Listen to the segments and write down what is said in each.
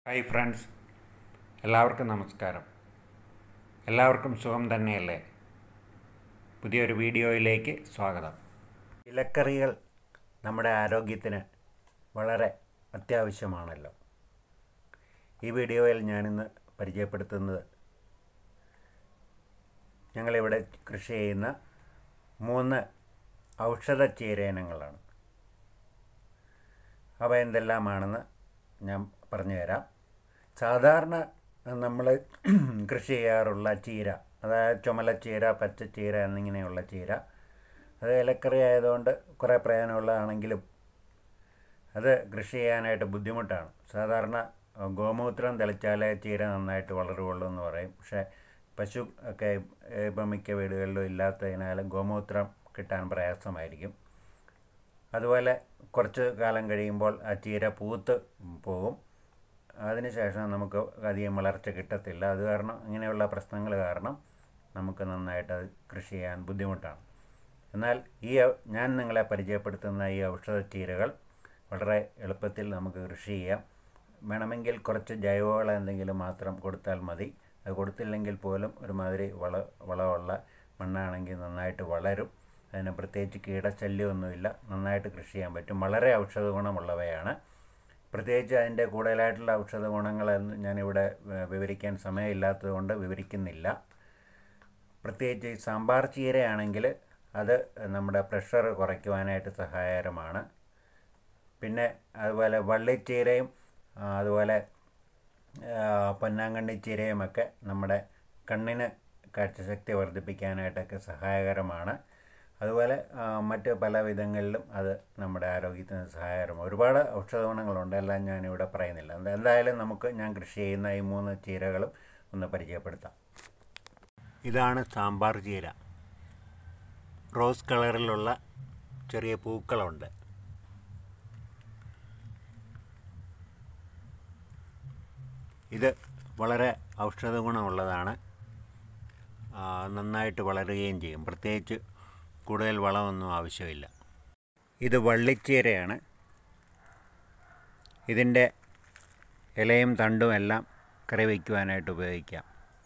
hi friends എല്ലാവർക്കും നമസ്കാരം എല്ലാവർക്കും സുഖം തന്നെയല്ലേ പുതിയൊരു വീഡിയോയിലേക്ക് സ്വാഗതം ഇലക്കറികൾ നമ്മുടെ ആരോഗ്യത്തിന് വളരെ അത്യാവശ്യമാണല്ലോ ഈ വീഡിയോയിൽ ഞാനിന്ന് പരിചയപ്പെടുത്തുന്നത് ഞങ്ങളിവിടെ കൃഷി ചെയ്യുന്ന മൂന്ന് ഔഷധ ചീരയിനങ്ങളാണ് അവ എന്തെല്ലാമാണെന്ന് ഞാൻ പറഞ്ഞുതരാം സാധാരണ നമ്മൾ കൃഷി ചെയ്യാറുള്ള ചീര അതായത് ചുമലച്ചീര പച്ചച്ചീര എന്നിങ്ങനെയുള്ള ചീര അത് ഇലക്കറി ആയതുകൊണ്ട് കുറേ പ്രയോജനമുള്ളതാണെങ്കിലും അത് കൃഷി ചെയ്യാനായിട്ട് ബുദ്ധിമുട്ടാണ് സാധാരണ ഗോമൂത്രം തെളിച്ചാലേ ചീര നന്നായിട്ട് വളരുകയുള്ളൂ എന്ന് പറയും പക്ഷേ പശു ഒക്കെ ഇപ്പം മിക്ക വീടുകളിലും ഇല്ലാത്തതിനാൽ ഗോമൂത്രം കിട്ടാൻ പ്രയാസമായിരിക്കും അതുപോലെ കുറച്ച് കാലം കഴിയുമ്പോൾ ആ ചീര പൂത്ത് പോകും അതിനുശേഷം നമുക്ക് അധികം വളർച്ച കിട്ടത്തില്ല അത് കാരണം ഇങ്ങനെയുള്ള പ്രശ്നങ്ങൾ കാരണം നമുക്ക് നന്നായിട്ട് അത് കൃഷി ചെയ്യാൻ ബുദ്ധിമുട്ടാണ് എന്നാൽ ഈ ഞാൻ നിങ്ങളെ പരിചയപ്പെടുത്തുന്ന ഈ ഔഷധ ചീരകൾ വളരെ എളുപ്പത്തിൽ നമുക്ക് കൃഷി ചെയ്യാം വേണമെങ്കിൽ കുറച്ച് ജൈവവളം എന്തെങ്കിലും മാത്രം കൊടുത്താൽ മതി അത് കൊടുത്തില്ലെങ്കിൽ പോലും ഒരുമാതിരി വള വളമുള്ള മണ്ണാണെങ്കിൽ നന്നായിട്ട് വളരും അതിന് പ്രത്യേകിച്ച് കീടശല്യമൊന്നുമില്ല നന്നായിട്ട് കൃഷി ചെയ്യാൻ പറ്റും വളരെ ഔഷധ ഗുണമുള്ളവയാണ് പ്രത്യേകിച്ച് അതിൻ്റെ കൂടുതലായിട്ടുള്ള ഔഷധ ഗുണങ്ങളൊന്നും ഞാനിവിടെ വിവരിക്കാൻ സമയമില്ലാത്തത് കൊണ്ട് വിവരിക്കുന്നില്ല പ്രത്യേകിച്ച് ഈ സാമ്പാർ ചീരയാണെങ്കിൽ അത് നമ്മുടെ പ്രഷർ കുറയ്ക്കുവാനായിട്ട് സഹായകരമാണ് പിന്നെ അതുപോലെ വള്ളിച്ചീരയും അതുപോലെ പൊന്നാങ്കണ്ണി ചീരയുമൊക്കെ നമ്മുടെ കണ്ണിന് കാഴ്ചശക്തി വർദ്ധിപ്പിക്കാനായിട്ടൊക്കെ സഹായകരമാണ് അതുപോലെ മറ്റ് പല വിധങ്ങളിലും അത് നമ്മുടെ ആരോഗ്യത്തിന് സഹായകരമാണ് ഒരുപാട് ഔഷധ ഗുണങ്ങളുണ്ട് എല്ലാം ഞാനിവിടെ പറയുന്നില്ല എന്തായാലും നമുക്ക് ഞാൻ കൃഷി ചെയ്യുന്ന ഈ മൂന്ന് ചീരകളും ഒന്ന് പരിചയപ്പെടുത്താം ഇതാണ് സാമ്പാർ ചീര റോസ് കളറിലുള്ള ചെറിയ പൂക്കളുണ്ട് ഇത് വളരെ ഔഷധ ഗുണമുള്ളതാണ് നന്നായിട്ട് വളരുകയും ചെയ്യും പ്രത്യേകിച്ച് കൂടുതൽ വളമൊന്നും ആവശ്യമില്ല ഇത് വള്ളിച്ചീരയാണ് ഇതിൻ്റെ ഇലയും തണ്ടും എല്ലാം കറി വയ്ക്കുവാനായിട്ട് ഉപയോഗിക്കാം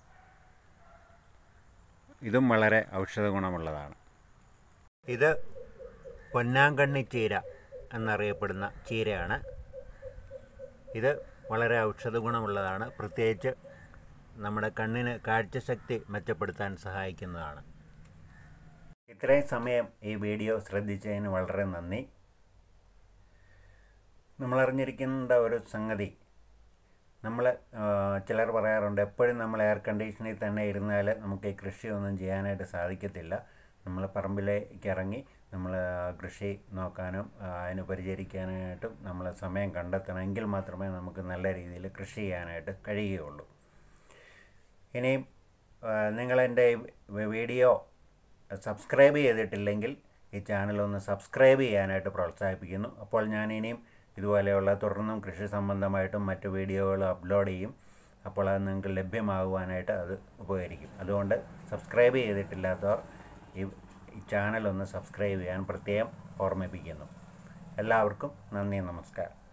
ഇതും വളരെ ഔഷധ ഗുണമുള്ളതാണ് ഇത് പൊന്നാങ്കണ്ണി ചീര എന്നറിയപ്പെടുന്ന ചീരയാണ് ഇത് വളരെ ഔഷധ ഗുണമുള്ളതാണ് പ്രത്യേകിച്ച് നമ്മുടെ കണ്ണിന് കാഴ്ചശക്തി മെച്ചപ്പെടുത്താൻ സഹായിക്കുന്നതാണ് ഇത്രയും സമയം ഈ വീഡിയോ ശ്രദ്ധിച്ചതിന് വളരെ നന്ദി നമ്മളറിഞ്ഞിരിക്കേണ്ട ഒരു സംഗതി നമ്മൾ ചിലർ പറയാറുണ്ട് എപ്പോഴും നമ്മൾ എയർ കണ്ടീഷനിൽ തന്നെ ഇരുന്നാൽ നമുക്ക് ഈ കൃഷിയൊന്നും ചെയ്യാനായിട്ട് സാധിക്കത്തില്ല നമ്മൾ പറമ്പിലേക്ക് ഇറങ്ങി നമ്മൾ കൃഷി നോക്കാനും അതിന് പരിചരിക്കാനായിട്ടും നമ്മൾ സമയം കണ്ടെത്തണമെങ്കിൽ മാത്രമേ നമുക്ക് നല്ല രീതിയിൽ കൃഷി ചെയ്യാനായിട്ട് കഴിയുകയുള്ളൂ ഇനിയും നിങ്ങളെൻ്റെ വീഡിയോ സബ്സ്ക്രൈബ് ചെയ്തിട്ടില്ലെങ്കിൽ ഈ ചാനൽ ഒന്ന് സബ്സ്ക്രൈബ് ചെയ്യാനായിട്ട് പ്രോത്സാഹിപ്പിക്കുന്നു അപ്പോൾ ഞാൻ ഇനിയും ഇതുപോലെയുള്ള തുടർന്നും കൃഷി സംബന്ധമായിട്ടും മറ്റു വീഡിയോകൾ അപ്ലോഡ് ചെയ്യും അപ്പോൾ അത് നിങ്ങൾക്ക് ലഭ്യമാകുവാനായിട്ട് അത് ഉപകരിക്കും അതുകൊണ്ട് സബ്സ്ക്രൈബ് ചെയ്തിട്ടില്ലാത്തവർ ഈ ചാനൽ ഒന്ന് സബ്സ്ക്രൈബ് ചെയ്യാൻ പ്രത്യേകം ഓർമ്മിപ്പിക്കുന്നു എല്ലാവർക്കും നന്ദി നമസ്കാരം